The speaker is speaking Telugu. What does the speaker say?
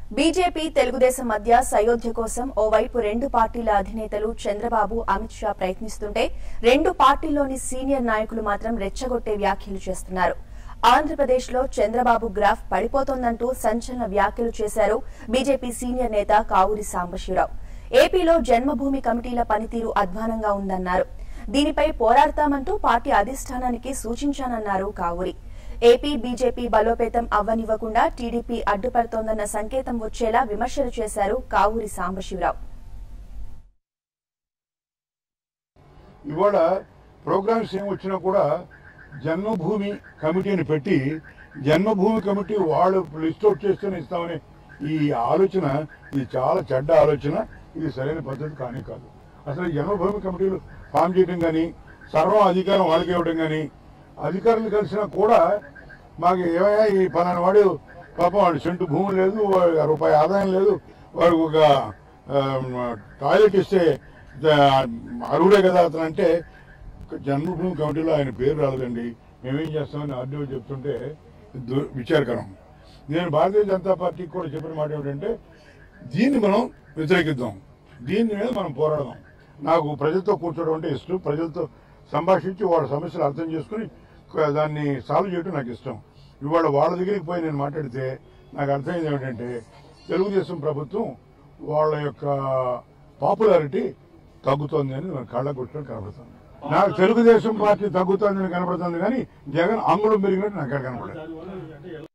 బీజేపీ తెలుగుదేశం మధ్య సయోధ్య కోసం ఓవైపు రెండు పార్టీల అధినేతలు చంద్రబాబు అమిత్ షా ప్రయత్నిస్తుంటే రెండు పార్టీల్లోని సీనియర్ నాయకులు మాత్రం రెచ్చగొట్టే వ్యాఖ్యలు చేస్తున్నారు ఆంధ్రప్రదేశ్ లో చంద్రబాబు గ్రాఫ్ పడిపోతోందంటూ సంచలన వ్యాఖ్యలు చేశారు బీజేపీ సీనియర్ నేత కావూరి సాంబశివరావు ఏపీలో జన్మభూమి కమిటీల పనితీరు అధ్వానంగా ఉందన్నారు దీనిపై పోరాడతామంటూ పార్టీ అధిష్టానానికి సూచించానన్నారు కావూరి ఏపీ బీజేపీ బలోపేతం అవ్వనివ్వకుండా టీడీపీ అడ్డుపడుతోందన్న సంకేతం వచ్చేలా విమర్శలు చేశారు కావూరి సాంబశివరావు ఇవాళ ప్రోగ్రామ్స్ ఏం వచ్చినా కూడా జన్మభూమి కమిటీని పెట్టి జన్మభూమి కమిటీ వాళ్ళు లిస్ట్ అవుట్ చేస్తూనే ఇస్తామని ఈ ఆలోచన ఇది చాలా చెడ్డ ఆలోచన ఇది సరైన పద్ధతి కానీ కాదు అసలు ఈ జన్మభూమి కమిటీలు ఫామ్ చేయడం కానీ సర్వం అధికారం వాళ్ళకి ఇవ్వడం కానీ అధికారులు కలిసినా కూడా మాకు ఏమయ్యా ఈ పలానా వాడు పాపం వాడు సెంటు భూమి లేదు వాడు రూపాయి ఆదాయం లేదు వాడు ఒక ఆ, టాయిలెట్ ఇస్తే ద- అర్హుడే కదా అతను అంటే జన్మభూమి కమిటీలో ఆయన పేరు రాలేదండి మేమేం చేస్తామని ఆర్డీఓ చెప్తుంటే దు- విచారకరం నేను భారతీయ జనతా పార్టీకి కూడా చెప్పిన మాట ఏమిటంటే దీన్ని మనం వ్యతిరేకిద్దాం దీని మీద మనం పోరాడదాం నాకు ప్రజలతో కూర్చోవడం అంటే ఇష్టం ప్రజలతో సంభాషించి వాళ్ళ సమస్యలు అర్థం చేసుకుని క- దాన్ని సాల్వ్ చేయడం నాకు ఇష్టం ఇవాళ వాళ్ళ దగ్గరికి పోయి నేను మాట్లాడితే నాకు అర్థమైంది ఏమిటంటే తెలుగుదేశం ప్రభుత్వం వాళ్ళ యొక్క పాపులారిటీ తగ్గుతోంది అని మన కళ్ళ కొట్టుకొని కనబడుతుంది నాకు తెలుగుదేశం పార్టీ తగ్గుతోందని కనబడుతుంది కానీ జగన్ అంగుళం పెరిగినట్టు నాకు ఎక్కడ కనపడలేదు